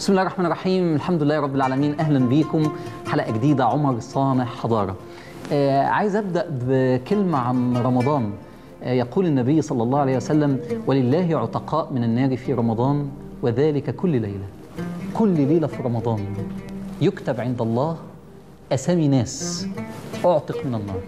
بسم الله الرحمن الرحيم الحمد لله رب العالمين اهلا بيكم حلقه جديده عمر صانع حضاره آه عايز ابدا بكلمه عن رمضان آه يقول النبي صلى الله عليه وسلم ولله عتقاء من النار في رمضان وذلك كل ليله كل ليله في رمضان يكتب عند الله اسامي ناس اعتق من النار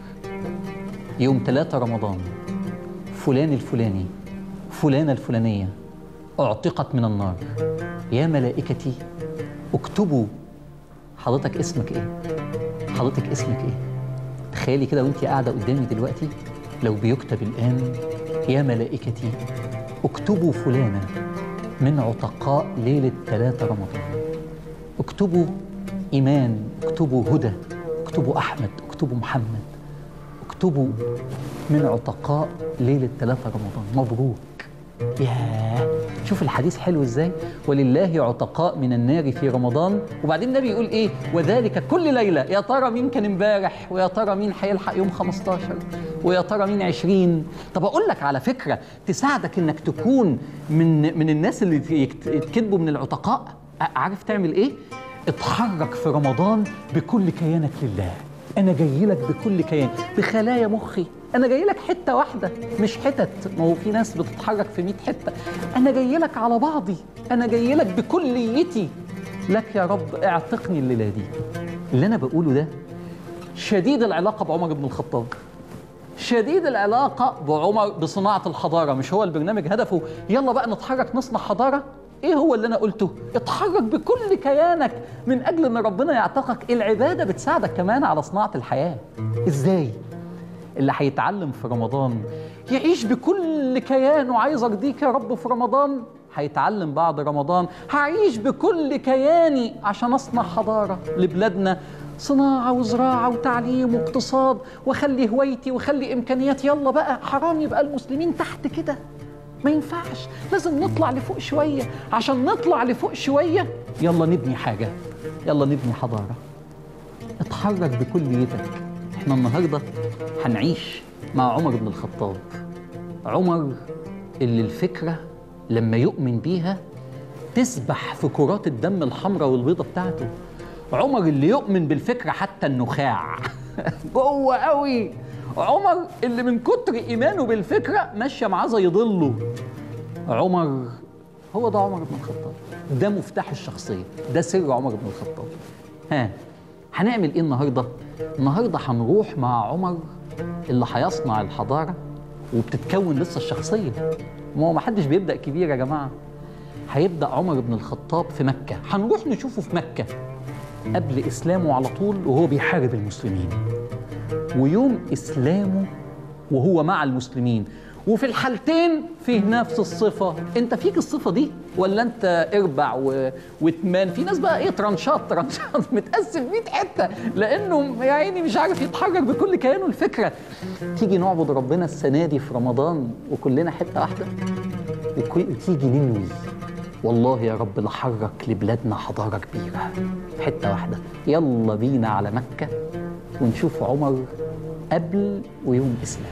يوم ثلاثة رمضان فلان الفلاني فلانة الفلانية اعتقت من النار يا ملائكتي اكتبوا حضرتك اسمك ايه حضرتك اسمك ايه تخيلي كده وانت قاعده قدامي دلوقتي لو بيكتب الان يا ملائكتي اكتبوا فلانه من عتقاء ليله ثلاثة رمضان اكتبوا ايمان اكتبوا هدى اكتبوا احمد اكتبوا محمد اكتبوا من عتقاء ليله ثلاثة رمضان مبروك ياه شوف الحديث حلو ازاي ولله عتقاء من النار في رمضان وبعدين النبي يقول ايه وذلك كل ليله يا ترى مين كان امبارح ويا ترى مين هيلحق يوم 15 ويا ترى مين 20 طب اقول لك على فكره تساعدك انك تكون من من الناس اللي يتكتبوا من العتقاء عارف تعمل ايه اتحرك في رمضان بكل كيانك لله انا جاي لك بكل كيان بخلايا مخي انا جاي لك حته واحده مش حتت ما هو في ناس بتتحرك في 100 حته انا جاي لك على بعضي انا جاي لك بكليتي لك يا رب اعتقني الليله دي اللي انا بقوله ده شديد العلاقه بعمر بن الخطاب شديد العلاقه بعمر بصناعه الحضاره مش هو البرنامج هدفه يلا بقى نتحرك نصنع حضاره ايه هو اللي انا قلته اتحرك بكل كيانك من اجل ان ربنا يعتقك العباده بتساعدك كمان على صناعه الحياه ازاي اللي هيتعلم في رمضان يعيش بكل كيانه عايز ارضيك يا رب في رمضان هيتعلم بعد رمضان هعيش بكل كياني عشان اصنع حضاره لبلادنا صناعة وزراعة وتعليم واقتصاد واخلي هوايتي واخلي امكانياتي يلا بقى حرام يبقى المسلمين تحت كده ما ينفعش لازم نطلع لفوق شوية عشان نطلع لفوق شوية يلا نبني حاجة يلا نبني حضارة اتحرك بكليتك احنا النهاردة هنعيش مع عمر بن الخطاب عمر اللي الفكرة لما يؤمن بيها تسبح في كرات الدم الحمراء والبيضة بتاعته عمر اللي يؤمن بالفكرة حتى النخاع جوه قوي عمر اللي من كتر ايمانه بالفكره ماشيه معاه زي ظله عمر هو ده عمر بن الخطاب ده مفتاح الشخصيه ده سر عمر بن الخطاب ها هنعمل ايه النهارده النهارده هنروح مع عمر اللي هيصنع الحضاره وبتتكون لسه الشخصيه ما هو ما حدش بيبدا كبير يا جماعه هيبدا عمر بن الخطاب في مكه هنروح نشوفه في مكه قبل اسلامه على طول وهو بيحارب المسلمين ويوم اسلامه وهو مع المسلمين وفي الحالتين فيه نفس الصفة انت فيك الصفة دي ولا انت اربع و... وتمان في ناس بقى ايه ترانشات ترانشات متقسم 100 حتة لانه يا عيني مش عارف يتحرك بكل كيانه الفكرة تيجي نعبد ربنا السنة دي في رمضان وكلنا حتة واحدة وتيجي ننوي والله يا رب لحرك لبلادنا حضارة كبيرة حتة واحدة يلا بينا على مكة ونشوف عمر قبل ويوم إسلام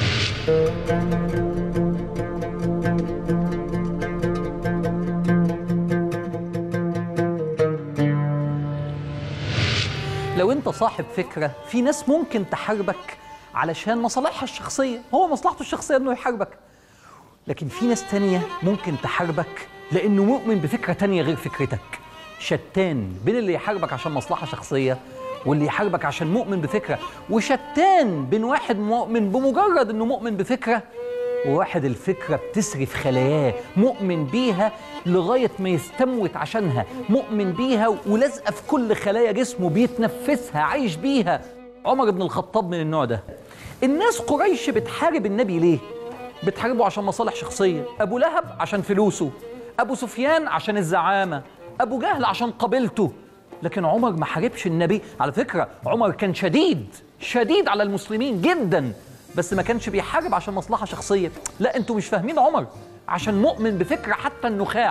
لو انت صاحب فكرة في ناس ممكن تحاربك علشان مصالحها الشخصية هو مصلحته الشخصية انه يحاربك لكن في ناس تانية ممكن تحاربك لانه مؤمن بفكرة تانية غير فكرتك شتان بين اللي يحاربك عشان مصلحة شخصية واللي يحاربك عشان مؤمن بفكره وشتان بين واحد مؤمن بمجرد انه مؤمن بفكره وواحد الفكره بتسري في خلاياه مؤمن بيها لغايه ما يستموت عشانها مؤمن بيها ولازقه في كل خلايا جسمه بيتنفسها عايش بيها عمر بن الخطاب من النوع ده الناس قريش بتحارب النبي ليه بتحاربه عشان مصالح شخصيه ابو لهب عشان فلوسه ابو سفيان عشان الزعامه ابو جهل عشان قبيلته لكن عمر ما حاربش النبي على فكرة عمر كان شديد شديد على المسلمين جدا بس ما كانش بيحارب عشان مصلحة شخصية لا انتوا مش فاهمين عمر عشان مؤمن بفكرة حتى النخاع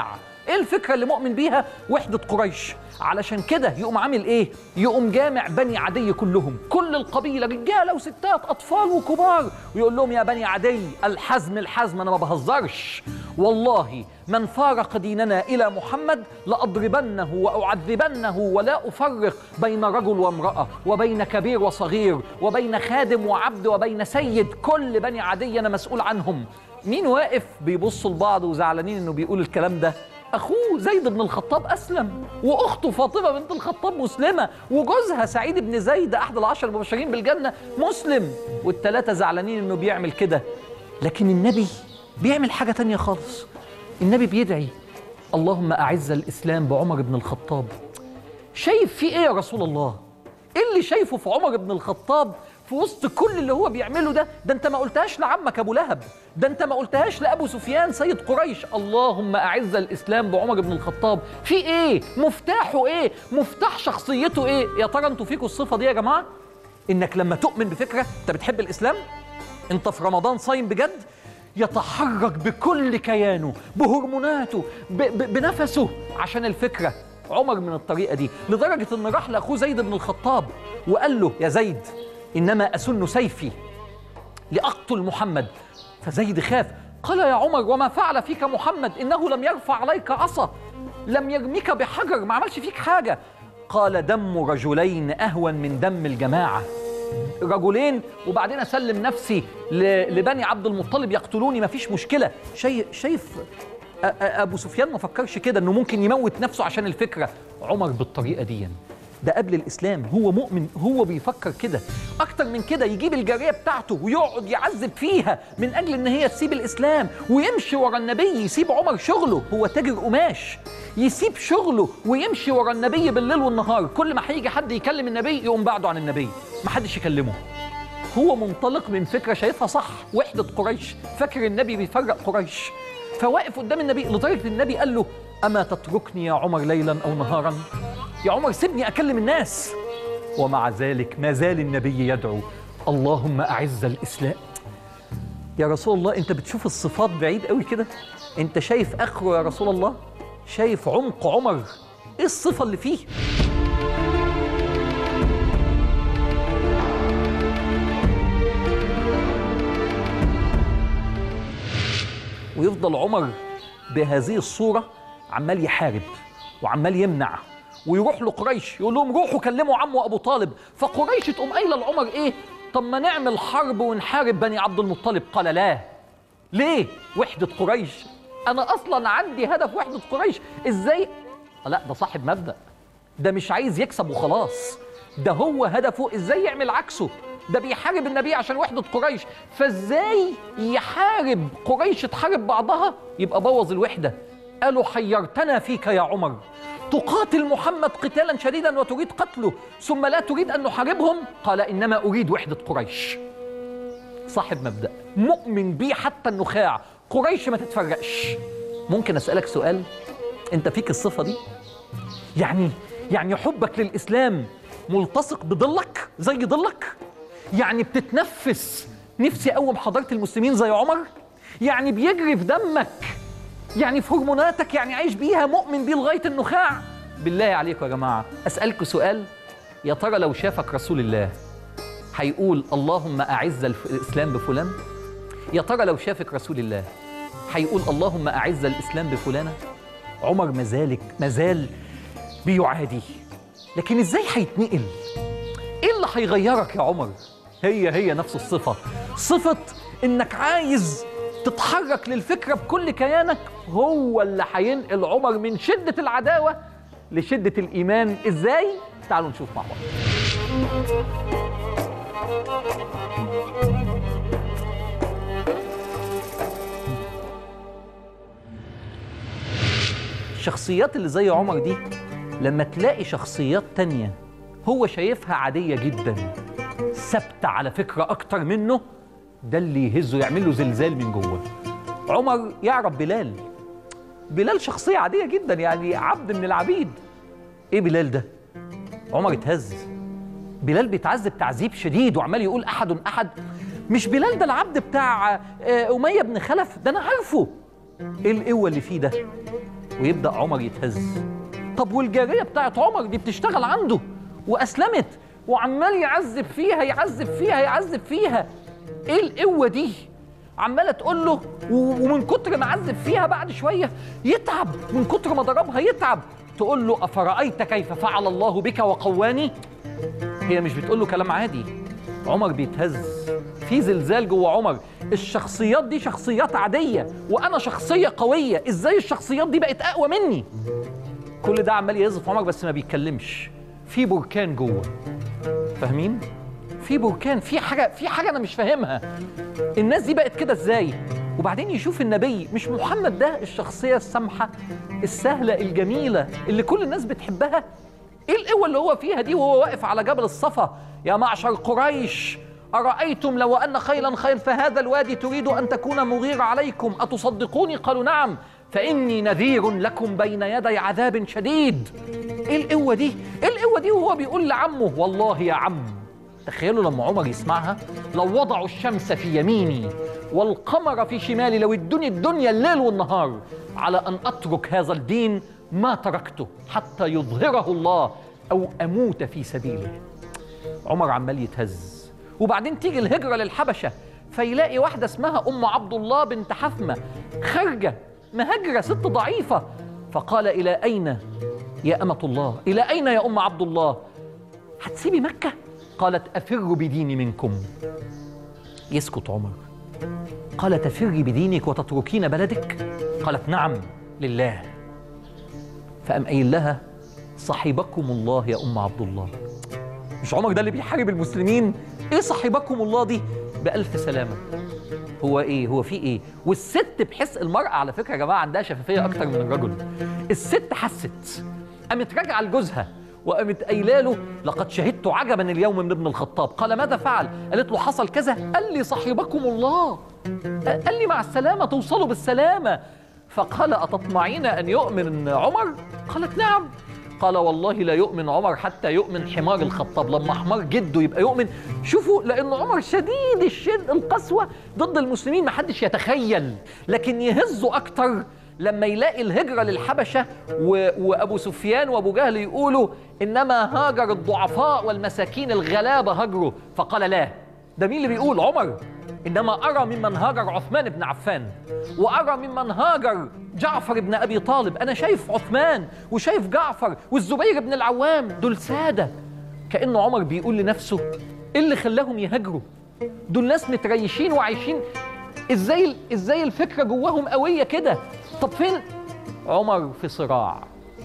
ايه الفكره اللي مؤمن بيها وحده قريش علشان كده يقوم عامل ايه يقوم جامع بني عدي كلهم كل القبيله رجاله وستات اطفال وكبار ويقول لهم يا بني عدي الحزم الحزم انا ما بهزرش والله من فارق ديننا الى محمد لاضربنه واعذبنه ولا افرق بين رجل وامراه وبين كبير وصغير وبين خادم وعبد وبين سيد كل بني عدي انا مسؤول عنهم مين واقف بيبصوا لبعض وزعلانين انه بيقول الكلام ده اخوه زيد بن الخطاب اسلم واخته فاطمه بنت الخطاب مسلمه وجوزها سعيد بن زيد احد العشر المبشرين بالجنه مسلم والثلاثه زعلانين انه بيعمل كده لكن النبي بيعمل حاجه تانية خالص النبي بيدعي اللهم اعز الاسلام بعمر بن الخطاب شايف في ايه يا رسول الله ايه اللي شايفه في عمر بن الخطاب في وسط كل اللي هو بيعمله ده ده انت ما قلتهاش لعمك ابو لهب ده انت ما قلتهاش لابو سفيان سيد قريش اللهم اعز الاسلام بعمر بن الخطاب في ايه مفتاحه ايه مفتاح شخصيته ايه يا ترى انتوا فيكم الصفه دي يا جماعه انك لما تؤمن بفكره انت بتحب الاسلام انت في رمضان صايم بجد يتحرك بكل كيانه بهرموناته ب ب بنفسه عشان الفكره عمر من الطريقه دي لدرجه ان راح لاخوه زيد بن الخطاب وقال له يا زيد انما اسن سيفي لاقتل محمد فزيد خاف قال يا عمر وما فعل فيك محمد انه لم يرفع عليك عصا لم يرميك بحجر ما عملش فيك حاجه قال دم رجلين اهون من دم الجماعه رجلين وبعدين اسلم نفسي ل- لبني عبد المطلب يقتلوني مفيش مشكله شايف شايف أ- أ- ابو سفيان ما فكرش كده انه ممكن يموت نفسه عشان الفكره عمر بالطريقه دي ده قبل الاسلام هو مؤمن هو بيفكر كده اكتر من كده يجيب الجاريه بتاعته ويقعد يعذب فيها من اجل ان هي تسيب الاسلام ويمشي ورا النبي يسيب عمر شغله هو تاجر قماش يسيب شغله ويمشي ورا النبي بالليل والنهار كل ما هيجي حد يكلم النبي يقوم بعده عن النبي ما حدش يكلمه هو منطلق من فكره شايفها صح وحده قريش فاكر النبي بيفرق قريش فواقف قدام النبي لدرجه النبي قال له اما تتركني يا عمر ليلا او نهارا يا عمر سيبني اكلم الناس ومع ذلك ما زال النبي يدعو اللهم اعز الاسلام يا رسول الله انت بتشوف الصفات بعيد قوي كده انت شايف اخره يا رسول الله شايف عمق عمر ايه الصفه اللي فيه ويفضل عمر بهذه الصورة عمال يحارب وعمال يمنع ويروح لقريش يقول لهم روحوا كلموا عمه أبو طالب فقريش تقوم قايلة لعمر إيه طب ما نعمل حرب ونحارب بني عبد المطلب قال لا ليه وحدة قريش أنا أصلا عندي هدف وحدة قريش إزاي لا ده صاحب مبدأ ده مش عايز يكسب وخلاص ده هو هدفه ازاي يعمل عكسه ده بيحارب النبي عشان وحدة قريش فازاي يحارب قريش تحارب بعضها يبقى بوظ الوحدة قالوا حيرتنا فيك يا عمر تقاتل محمد قتالا شديدا وتريد قتله ثم لا تريد أن نحاربهم قال إنما أريد وحدة قريش صاحب مبدأ مؤمن بيه حتى النخاع قريش ما تتفرقش ممكن أسألك سؤال أنت فيك الصفة دي يعني يعني حبك للإسلام ملتصق بضلك زي ضلك يعني بتتنفس نفسي أقوم حضارة المسلمين زي عمر يعني بيجري في دمك يعني في هرموناتك يعني عايش بيها مؤمن بيه لغاية النخاع بالله عليكم يا جماعة أسألكم سؤال يا ترى لو شافك رسول الله هيقول اللهم أعز الف- الإسلام بفلان يا ترى لو شافك رسول الله هيقول اللهم أعز الإسلام بفلانة عمر مازالك مازال بيعادي لكن ازاي هيتنقل ايه اللي هيغيرك يا عمر هي هي نفس الصفة صفة انك عايز تتحرك للفكرة بكل كيانك هو اللي هينقل عمر من شدة العداوة لشدة الإيمان ازاي تعالوا نشوف مع بعض الشخصيات اللي زي عمر دي لما تلاقي شخصيات تانية هو شايفها عادية جدا ثابتة على فكرة أكتر منه ده اللي يهزه يعمل له زلزال من جوه عمر يعرف بلال بلال شخصية عادية جدا يعني عبد من العبيد إيه بلال ده؟ عمر اتهز بلال بيتعذب تعذيب شديد وعمال يقول أحد أحد مش بلال ده العبد بتاع آه، أمية بن خلف ده أنا عارفه إيه القوة اللي فيه ده؟ ويبدا عمر يتهز طب والجاريه بتاعت عمر دي بتشتغل عنده واسلمت وعمال يعذب فيها يعذب فيها يعذب فيها ايه القوه دي عماله تقول له و- ومن كتر ما عذب فيها بعد شويه يتعب من كتر ما ضربها يتعب تقول له افرايت كيف فعل الله بك وقواني هي مش بتقول له كلام عادي عمر بيتهز في زلزال جوه عمر الشخصيات دي شخصيات عاديه وانا شخصيه قويه ازاي الشخصيات دي بقت اقوى مني كل ده عمال يهز في عمر بس ما بيتكلمش في بركان جوه فاهمين في بركان في حاجه في حاجه انا مش فاهمها الناس دي بقت كده ازاي وبعدين يشوف النبي مش محمد ده الشخصيه السامحه السهله الجميله اللي كل الناس بتحبها ايه القوه اللي هو فيها دي وهو واقف على جبل الصفا يا معشر قريش أرأيتم لو أن خيلا خيل فهذا الوادي تريد أن تكون مغيرة عليكم أتصدقوني قالوا نعم فإني نذير لكم بين يدي عذاب شديد إيه القوة دي؟ إيه القوة دي وهو بيقول لعمه والله يا عم تخيلوا لما عمر يسمعها لو وضعوا الشمس في يميني والقمر في شمالي لو ادوني الدنيا الليل والنهار على ان اترك هذا الدين ما تركته حتى يظهره الله او اموت في سبيله عمر عمال يتهز وبعدين تيجي الهجرة للحبشة فيلاقي واحدة اسمها أم عبد الله بنت حثمة خارجة مهاجرة ست ضعيفة فقال إلى أين يا أمة الله إلى أين يا أم عبد الله هتسيبي مكة قالت أفر بديني منكم يسكت عمر قال تفري بدينك وتتركين بلدك قالت نعم لله فأم قايل لها صحبكم الله يا أم عبد الله مش عمر ده اللي بيحارب المسلمين ايه صاحبكم الله دي بألف سلامة هو ايه هو في ايه والست بحس المرأة على فكرة يا جماعة عندها شفافية اكتر من الرجل الست حست قامت راجعة لجوزها وقامت قايله له لقد شهدت عجبا اليوم من ابن الخطاب قال ماذا فعل قالت له حصل كذا قال لي صاحبكم الله قال لي مع السلامة توصلوا بالسلامة فقال أتطمعين أن يؤمن عمر قالت نعم قال والله لا يؤمن عمر حتى يؤمن حمار الخطاب لما حمار جده يبقى يؤمن شوفوا لأن عمر شديد الشد القسوة ضد المسلمين ما حدش يتخيل لكن يهزوا أكتر لما يلاقي الهجرة للحبشة و... وأبو سفيان وأبو جهل يقولوا إنما هاجر الضعفاء والمساكين الغلابة هجروا فقال لا ده مين اللي بيقول عمر إنما أرى ممن هاجر عثمان بن عفان وأرى ممن هاجر جعفر بن أبي طالب أنا شايف عثمان وشايف جعفر والزبير بن العوام دول سادة كأنه عمر بيقول لنفسه إيه اللي خلاهم يهاجروا دول ناس متريشين وعايشين ازاي ازاي الفكره جواهم قويه كده طب فين عمر في صراع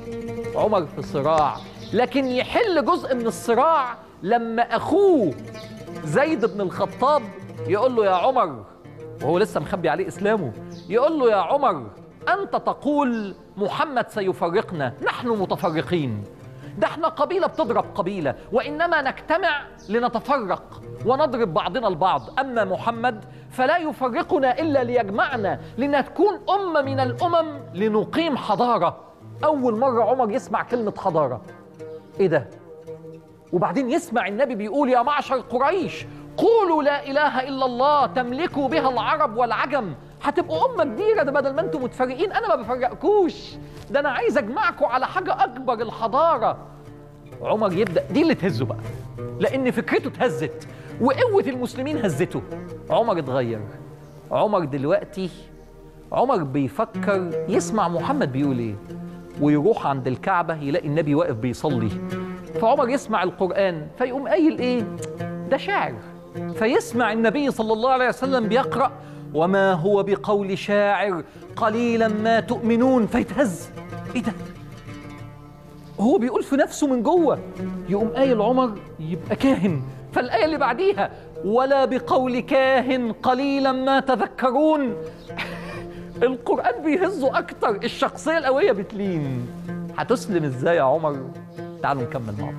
عمر في صراع لكن يحل جزء من الصراع لما اخوه زيد بن الخطاب يقول له يا عمر وهو لسه مخبي عليه اسلامه يقول له يا عمر انت تقول محمد سيفرقنا نحن متفرقين ده احنا قبيله بتضرب قبيله وانما نجتمع لنتفرق ونضرب بعضنا البعض اما محمد فلا يفرقنا الا ليجمعنا لنكون امه من الامم لنقيم حضاره اول مره عمر يسمع كلمه حضاره ايه ده وبعدين يسمع النبي بيقول يا معشر قريش قولوا لا اله الا الله تملكوا بها العرب والعجم هتبقوا امه كبيره ده بدل ما انتم متفرقين انا ما بفرقكوش ده انا عايز اجمعكم على حاجه اكبر الحضاره عمر يبدا دي اللي تهزه بقى لان فكرته اتهزت وقوه المسلمين هزته عمر اتغير عمر دلوقتي عمر بيفكر يسمع محمد بيقول ايه ويروح عند الكعبه يلاقي النبي واقف بيصلي فعمر يسمع القران فيقوم قايل ايه ده شاعر فيسمع النبي صلى الله عليه وسلم بيقرا وما هو بقول شاعر قليلا ما تؤمنون فيتهز ايه ده هو بيقول في نفسه من جوه يقوم قايل عمر يبقى كاهن فالآية اللي بعديها ولا بقول كاهن قليلا ما تذكرون القرآن بيهزه أكتر الشخصية القوية بتلين هتسلم ازاي يا عمر تعالوا نكمل مع بعض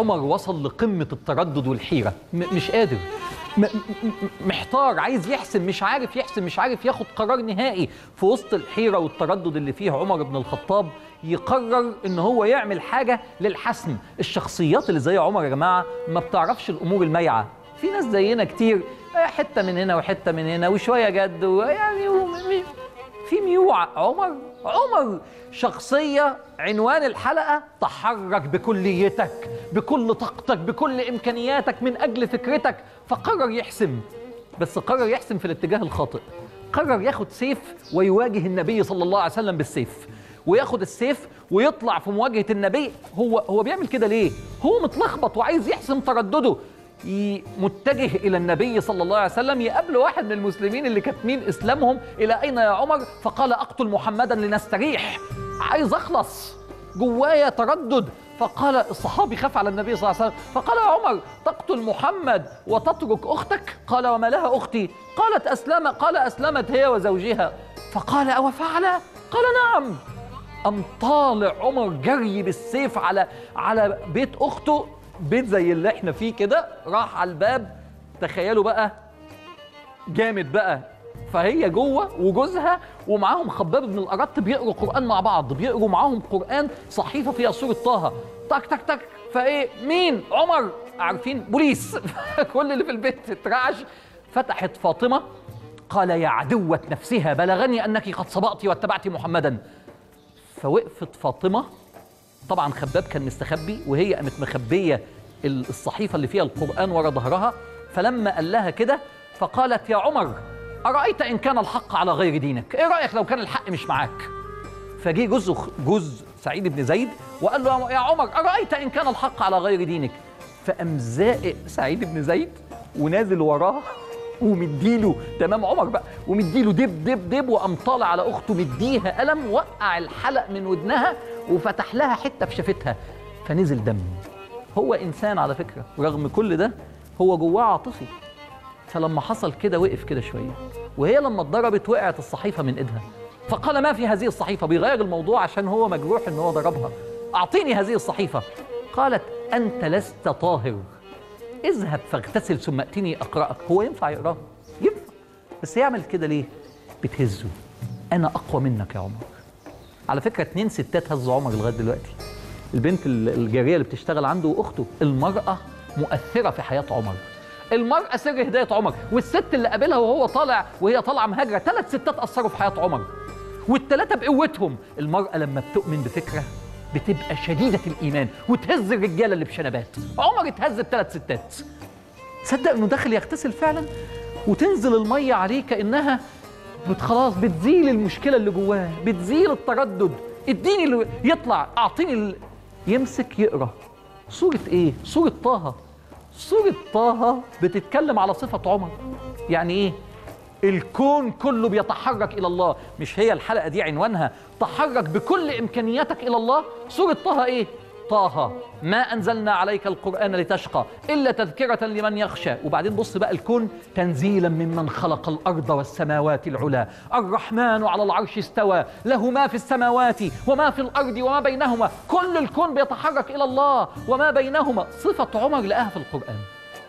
عمر وصل لقمة التردد والحيرة م- مش قادر م- م- م- محتار عايز يحسم مش عارف يحسم مش عارف ياخد قرار نهائي في وسط الحيرة والتردد اللي فيه عمر بن الخطاب يقرر ان هو يعمل حاجة للحسم الشخصيات اللي زي عمر يا جماعة ما بتعرفش الامور المايعة في ناس زينا كتير آه، حتة من هنا وحتة من هنا وشوية جد ويعني وم- م- في ميوع عمر عمر شخصية عنوان الحلقة تحرك بكليتك بكل طاقتك بكل إمكانياتك من أجل فكرتك فقرر يحسم بس قرر يحسم في الاتجاه الخاطئ قرر ياخد سيف ويواجه النبي صلى الله عليه وسلم بالسيف وياخد السيف ويطلع في مواجهة النبي هو هو بيعمل كده ليه؟ هو متلخبط وعايز يحسم تردده ي- متجه الى النبي صلى الله عليه وسلم يقابل واحد من المسلمين اللي كاتمين اسلامهم الى اين يا عمر فقال اقتل محمدا لنستريح عايز اخلص جوايا تردد فقال الصحابي خاف على النبي صلى الله عليه وسلم فقال يا عمر تقتل محمد وتترك اختك قال وما لها اختي قالت اسلم قال اسلمت هي وزوجها فقال او فعل قال نعم قام طالع عمر جري بالسيف على على بيت اخته بيت زي اللي احنا فيه كده راح على الباب تخيلوا بقى جامد بقى فهي جوه وجوزها ومعاهم خباب بن الارت بيقروا قران مع بعض بيقروا معاهم قران صحيفه فيها سوره طه تك تك تك فايه مين عمر عارفين بوليس كل اللي في البيت اترعش فتحت فاطمه قال يا عدوة نفسها بلغني أنك قد سبقت واتبعت محمدا فوقفت فاطمة طبعا خباب كان مستخبي وهي قامت مخبية الصحيفة اللي فيها القرآن ورا ظهرها فلما قال لها كده فقالت يا عمر أرأيت إن كان الحق على غير دينك إيه رأيك لو كان الحق مش معاك فجه جوز جوز سعيد بن زيد وقال له يا عمر أرأيت إن كان الحق على غير دينك فقام زائق سعيد بن زيد ونازل وراه ومديله تمام عمر بقى ومديله دب دب دب وقام طالع على اخته مديها قلم وقع الحلق من ودنها وفتح لها حته في شفتها فنزل دم هو انسان على فكره رغم كل ده هو جواه عاطفي فلما حصل كده وقف كده شويه وهي لما اتضربت وقعت الصحيفه من ايدها فقال ما في هذه الصحيفه بيغير الموضوع عشان هو مجروح ان هو ضربها اعطيني هذه الصحيفه قالت انت لست طاهر اذهب فاغتسل ثم اتني اقراك هو ينفع يقراه ينفع بس يعمل كده ليه بتهزه انا اقوى منك يا عمر على فكره اتنين ستات هزوا عمر لغايه دلوقتي البنت ال- الجاريه اللي بتشتغل عنده واخته المراه مؤثره في حياه عمر المرأة سر هداية عمر والست اللي قابلها وهو طالع وهي طالعة مهاجرة ثلاث ستات أثروا في حياة عمر والثلاثة بقوتهم المرأة لما بتؤمن بفكرة بتبقى شديدة الإيمان وتهز الرجالة اللي بشنبات عمر اتهز بثلاث ستات تصدق انه داخل يغتسل فعلا وتنزل الميه عليه كانها بت خلاص بتزيل المشكله اللي جواه بتزيل التردد اديني اللي يطلع اعطيني ال... يمسك يقرا سوره ايه سوره طه سوره طه بتتكلم على صفه عمر يعني ايه الكون كله بيتحرك الى الله مش هي الحلقه دي عنوانها تحرك بكل امكانياتك الى الله سوره طه ايه طه ما انزلنا عليك القران لتشقى الا تذكره لمن يخشى وبعدين بص بقى الكون تنزيلا ممن خلق الارض والسماوات العلى الرحمن على العرش استوى له ما في السماوات وما في الارض وما بينهما كل الكون بيتحرك الى الله وما بينهما صفه عمر لقاها في القران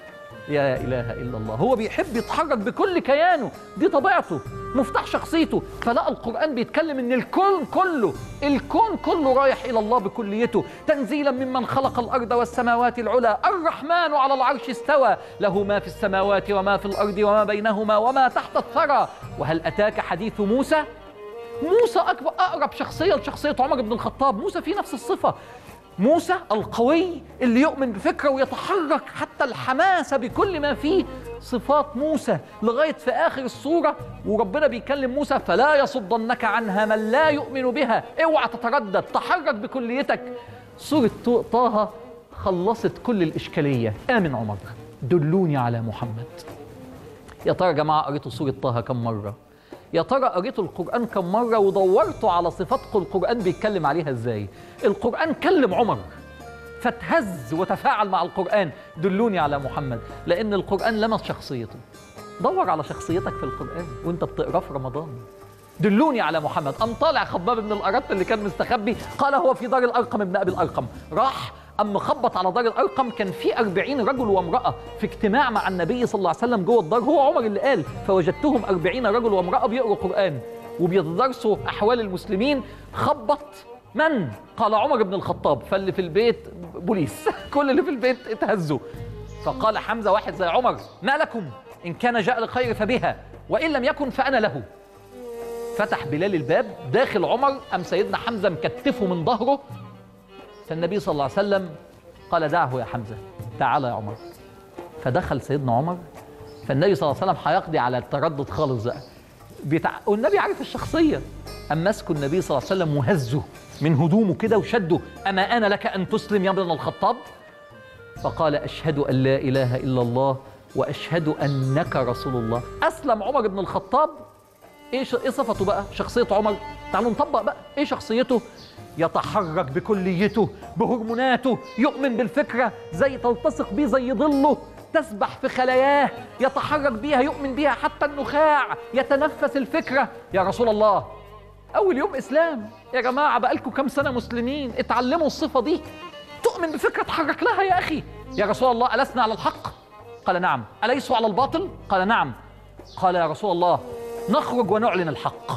يا اله الا الله هو بيحب يتحرك بكل كيانه دي طبيعته مفتاح شخصيته فلقى القران بيتكلم ان الكون كله الكون كله رايح الى الله بكليته تنزيلا ممن خلق الارض والسماوات العلى الرحمن على العرش استوى له ما في السماوات وما في الارض وما بينهما وما تحت الثرى وهل اتاك حديث موسى موسى أكبر أقرب شخصية لشخصية عمر بن الخطاب موسى فيه نفس الصفة موسى القوي اللي يؤمن بفكرة ويتحرك حتى الحماسة بكل ما فيه صفات موسى لغاية في آخر السورة وربنا بيكلم موسى فلا يصدنك عنها من لا يؤمن بها اوعى تتردد تحرك بكليتك سورة طه خلصت كل الإشكالية آمن عمر دلوني على محمد يا ترى يا جماعة قريتوا سورة طه كم مرة؟ يا ترى قريتوا القرآن كم مرة ودورتوا على صفات القرآن بيتكلم عليها ازاي؟ القرآن كلم عمر فاتهز وتفاعل مع القرآن دلوني على محمد لأن القرآن لمس شخصيته دور على شخصيتك في القرآن وانت بتقراه في رمضان دلوني على محمد قام طالع خباب بن الأرط اللي كان مستخبي قال هو في دار الأرقم ابن أبي الأرقم راح أما خبط على دار الأرقم كان في أربعين رجل وامرأة في اجتماع مع النبي صلى الله عليه وسلم جوه الدار هو عمر اللي قال فوجدتهم أربعين رجل وامرأة بيقروا قرآن وبيتدرسوا أحوال المسلمين خبط من؟ قال عمر بن الخطاب فاللي في البيت بوليس كل اللي في البيت اتهزوا فقال حمزة واحد زي عمر ما لكم إن كان جاء لخير فبها وإن لم يكن فأنا له فتح بلال الباب داخل عمر أم سيدنا حمزة مكتفه من ظهره فالنبي صلى الله عليه وسلم قال دعه يا حمزة تعال يا عمر فدخل سيدنا عمر فالنبي صلى الله عليه وسلم هيقضي على التردد خالص بقى بتاع والنبي عارف الشخصية أم مسكوا النبي صلى الله عليه وسلم وهزه من هدومه كده وشده أما أنا لك أن تسلم يا ابن الخطاب فقال أشهد أن لا إله إلا الله وأشهد أنك رسول الله أسلم عمر بن الخطاب إيه ش- إيه صفته بقى شخصية عمر تعالوا نطبق بقى إيه شخصيته يتحرك بكليته بهرموناته يؤمن بالفكرة زي تلتصق بيه زي ظله تسبح في خلاياه يتحرك بيها يؤمن بيها حتى النخاع يتنفس الفكرة يا رسول الله أول يوم إسلام يا جماعة بقالكم كام سنة مسلمين اتعلموا الصفة دي تؤمن بفكرة تحرك لها يا أخي يا رسول الله ألسنا على الحق قال نعم أليسوا على الباطل قال نعم قال يا رسول الله نخرج ونعلن الحق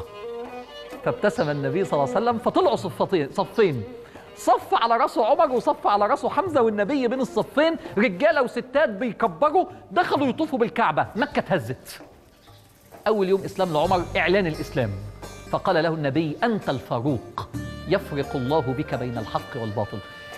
فابتسم النبي صلى الله عليه وسلم فطلعوا صفتين صفين صف على راسه عمر وصف على راسه حمزه والنبي بين الصفين رجاله وستات بيكبروا دخلوا يطوفوا بالكعبه مكه اتهزت اول يوم اسلام لعمر اعلان الاسلام فقال له النبي انت الفاروق يفرق الله بك بين الحق والباطل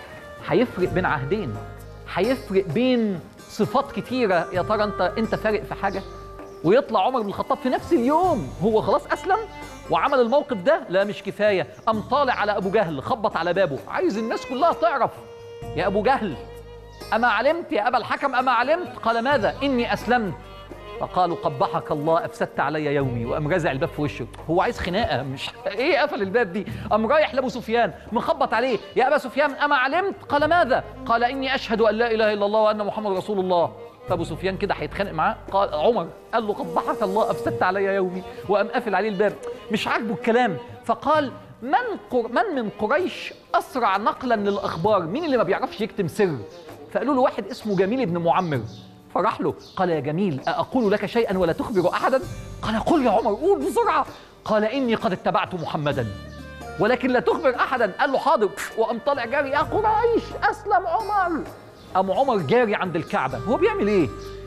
هيفرق بين عهدين هيفرق بين صفات كتيره يا ترى انت انت فارق في حاجه ويطلع عمر بن الخطاب في نفس اليوم هو خلاص اسلم وعمل الموقف ده لا مش كفايه قام طالع على ابو جهل خبط على بابه عايز الناس كلها تعرف يا ابو جهل اما علمت يا ابا الحكم اما علمت قال ماذا اني اسلمت فقالوا قبحك الله افسدت علي يومي وقام رازع الباب في وشه هو عايز خناقه مش ايه قفل الباب دي قام رايح لابو سفيان مخبط عليه يا ابا سفيان اما علمت قال ماذا قال اني اشهد ان لا اله الا الله وان محمد رسول الله فابو سفيان كده هيتخانق معاه قال عمر قال له قبحك الله افسدت علي يومي وقام قافل عليه الباب مش عاجبه الكلام فقال من قر... من من قريش اسرع نقلا للاخبار مين اللي ما بيعرفش يكتم سر فقالوا له واحد اسمه جميل بن معمر فراح له قال يا جميل أقول لك شيئا ولا تخبر أحدا قال قل يا عمر قول بسرعة قال إني قد اتبعت محمدا ولكن لا تخبر أحدا قال له حاضر وقام طالع جاري يا قريش أسلم عمر قام عمر جاري عند الكعبة هو بيعمل إيه؟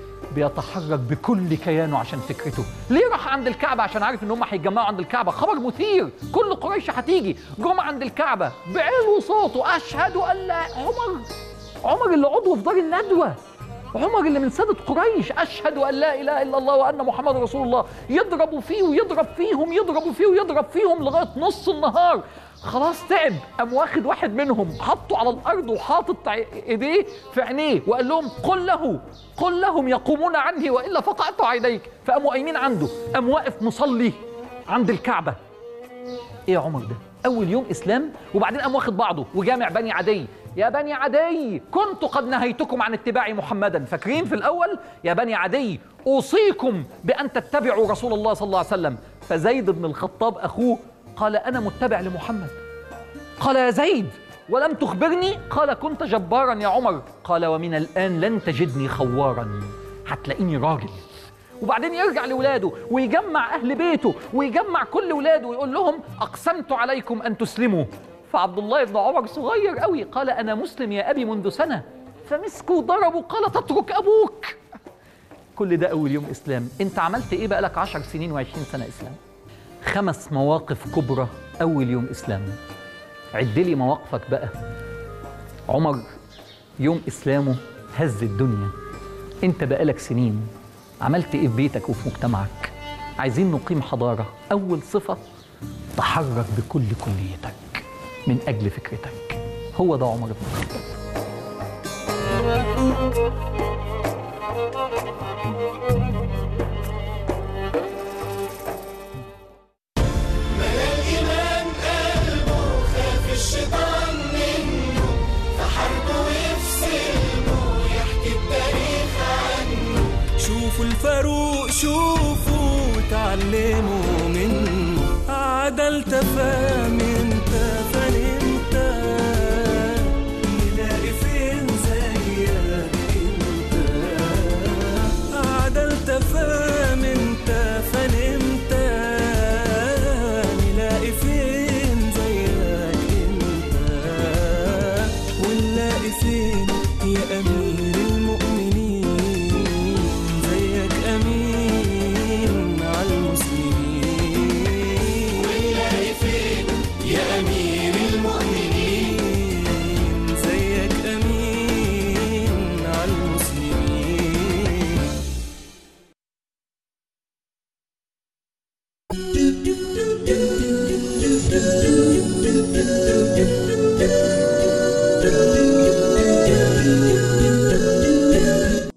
بيتحرك بكل كيانه عشان فكرته ليه راح عند الكعبة عشان عارف ان هم هيتجمعوا عند الكعبة خبر مثير كل قريش هتيجي جم عند الكعبة بعلو صوته أشهد أن لا عمر عمر اللي عضو في دار الندوة عمر اللي من سادة قريش أشهد أن لا إله إلا الله وأن محمد رسول الله يضربوا فيه ويضرب فيهم يضربوا فيه ويضرب فيهم لغاية نص النهار خلاص تعب قام واخد واحد منهم حطه على الأرض وحاطط إيديه في عينيه وقال لهم قل له قل لهم يقومون عني وإلا فقعت عينيك فقاموا قايمين عنده قام واقف مصلي عند الكعبة ايه يا عمر ده اول يوم اسلام وبعدين قام واخد بعضه وجامع بني عدي يا بني عدي كنت قد نهيتكم عن اتباع محمدا فاكرين في الاول يا بني عدي اوصيكم بان تتبعوا رسول الله صلى الله عليه وسلم فزيد بن الخطاب اخوه قال انا متبع لمحمد قال يا زيد ولم تخبرني قال كنت جبارا يا عمر قال ومن الان لن تجدني خوارا هتلاقيني راجل وبعدين يرجع لولاده ويجمع اهل بيته ويجمع كل ولاده ويقول لهم اقسمت عليكم ان تسلموا فعبد الله بن عمر صغير قوي قال انا مسلم يا ابي منذ سنه فمسكوا ضربوا قال تترك ابوك كل ده اول يوم اسلام انت عملت ايه بقى لك 10 سنين و20 سنه اسلام خمس مواقف كبرى اول يوم اسلام عد لي مواقفك بقى عمر يوم اسلامه هز الدنيا انت بقالك سنين عملت ايه في بيتك وفي مجتمعك عايزين نقيم حضاره اول صفه تحرك بكل كليتك من اجل فكرتك هو ده عمر بن الخطاب ملا الإيمان قلبه خاف الشيطان منه فحاربه ويفسلمه يحكي التاريخ عنه شوفوا الفاروق شوفوا وتعلموا منه عدل تفهم انت فنمت نلاقي في ترتاح